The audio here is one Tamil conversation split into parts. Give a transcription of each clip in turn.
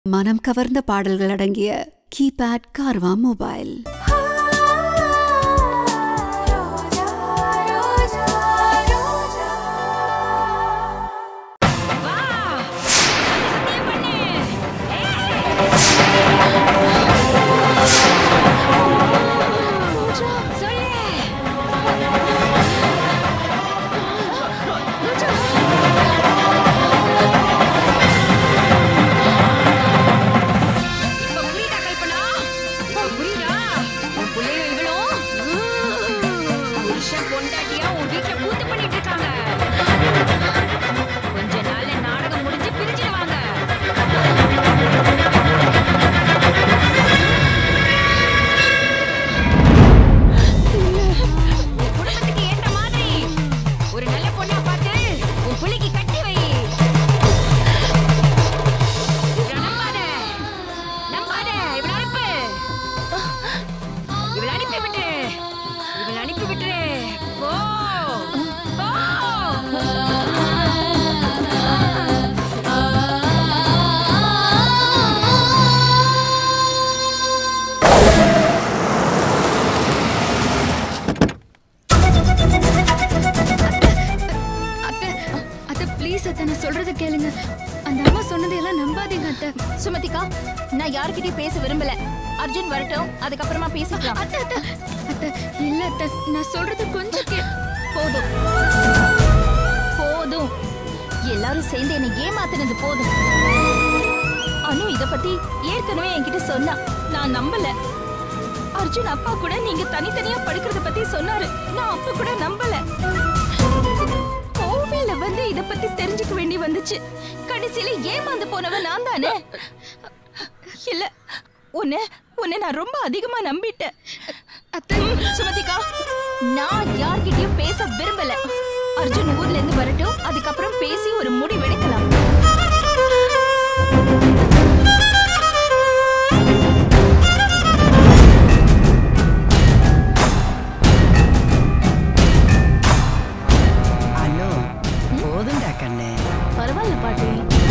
மனம் கவர்ந்த பாடல்கள் அடங்கிய கீபேட் கார்வா மொபைல் இப்ப புரியுதா கல்பனா இப்ப புரியுதா உன் பிள்ளைங்க இவளும் புருஷன் பொண்டாட்டியா உன் வீட்டுல கூத்து பண்ணிட்டு இருக்காங்க கொஞ்ச நாள்ல நாடகம் முடிஞ்சு பிரிஞ்சிடுவாங்க உன் குடும்பத்துக்கு ஏத்த மாதிரி ஒரு நல்ல பொண்ணா பார்த்து உன் பிள்ளைக்கு கட்டி வை இவள நம்பாத நம்பாத இவள அனுப்பு இவள அனுப்பி விட்டு இவள அனுப்பி விட்டு போ போ அத்தை அத்தை ப்ளீஸ் அத்தை நான் சொல்றத கேளுங்க அந்த அம்மா சொன்னதையெல்லாம் நம்பாதீங்க அத்தை சுமதிகா நான் யார்கிட்டயும் பேச விரும்பல அர்ஜுன் வரட்டும் அதுக்கப்புறமா பேசிக்கலாம் அத்தை அத்தை அத்தை இல்ல அத்தை நான் சொல்றது கொஞ்சம் கே போதும் போதும் எல்லாரும் சேர்ந்து என்னை ஏமாத்துனது போதும் அனு இத பத்தி ஏற்கனவே என்கிட்ட சொன்னா நான் நம்பல அர்ஜுன் அப்பா கூட நீங்க தனித்தனியா படுக்கிறத பத்தி சொன்னாரு நான் அப்ப கூட நம்பல கோவில்ல வந்து இத பத்தி தெரிஞ்சுக்க வேண்டி வந்துச்சு கடைசியில ஏமாந்து போனவன் நான் தானே இல்ல உன்னை உன்னை நான் ரொம்ப அதிகமா நம்பிட்டேன் அத்தை சுமதிகா நான் யார்கிட்டயும் பேச விரும்பல அர்ஜுன் ஊர்ல இருந்து வரட்டும் அதுக்கப்புறம் பேசி ஒரு முடிவெடுக்கலாம் அனு போதும்டா கண்ணு பரவாயில்ல பாட்டி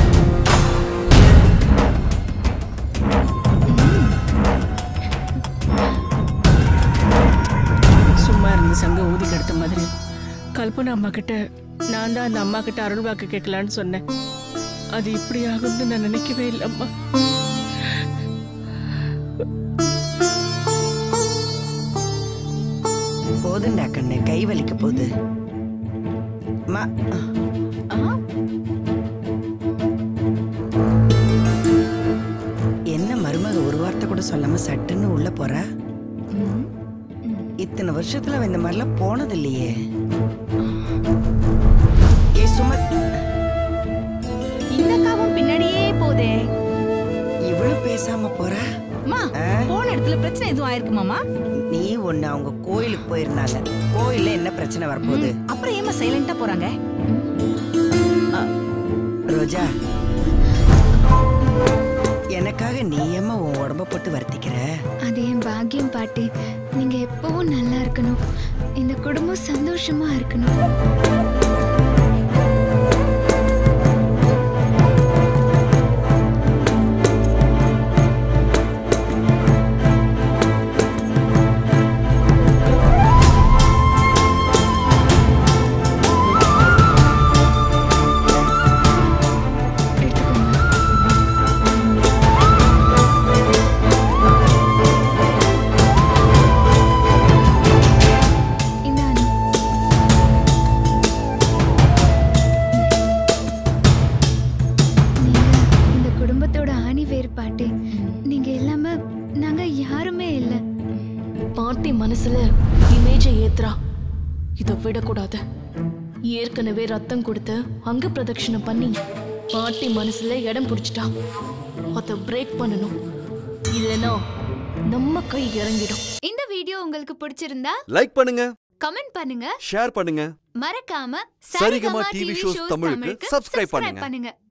சும்மா இருந்து சங்க ஊதி கெடுத்த மாதிரி கல்பனா அம்மா கிட்ட நான் தான் அந்த அம்மா கிட்ட அருள் வாக்கு கேட்கலான்னு சொன்னேன் அது இப்படி ஆகும்னு நான் நினைக்கவே இல்லம்மா போதும்டா கண்ணு கை வலிக்க போகுது அம்மா, என்ன மருமக ஒரு வார்த்தை கூட சொல்லாம சட்டுன்னு உள்ள போறா இத்தனை வருஷத்துல அவ இந்த மாதிரிலாம் போனது இல்லையே ஏ சுமத் இந்த காவும் பின்னாடியே போதே இவ்வளவு பேசாம போறா அம்மா ஆ? போன இடத்துல பிரச்சனை எதுவும் ஆயிருக்குமாமா நீ ஒண்ணு அவங்க கோயிலுக்கு போயிருந்தாங்க கோயில்ல என்ன பிரச்சனை வரப்போகுது அப்புறம் ஏமா சைலண்டா போறாங்க ரோஜா எனக்காக நீ ஏம்மா உன் உடம்ப போட்டு வருத்திக்கிற அது என் பாக்கியம் பாட்டி நீங்க எப்பவும் நல்லா இருக்கணும் இந்த குடும்பம் சந்தோஷமா இருக்கணும் எடுத்துக்கோங்க இந்தாங்க நீங்க இந்த குடும்பத்தோட ஆணி வேறு பாட்டி நீங்க இல்லாம நாங்க யாருமே இல்ல பாட்டி மனசுல இமேஜை ஏத்துறா இதை விடக்கூடாது ஏற்கனவே ரத்தம் கொடுத்து அங்க பிரதட்சணம் பண்ணி பாட்டி மனசுல இடம் பிடிச்சிட்டா அதை பிரேக் பண்ணணும் இல்லைன்னா நம்ம கை இறங்கிடும் இந்த வீடியோ உங்களுக்கு பிடிச்சிருந்தா லைக் பண்ணுங்க கமெண்ட் பண்ணுங்க ஷேர் பண்ணுங்க மறக்காம சரிகமா டிவி ஷோஸ் தமிழுக்கு subscribe பண்ணுங்க. பண்ணுங்க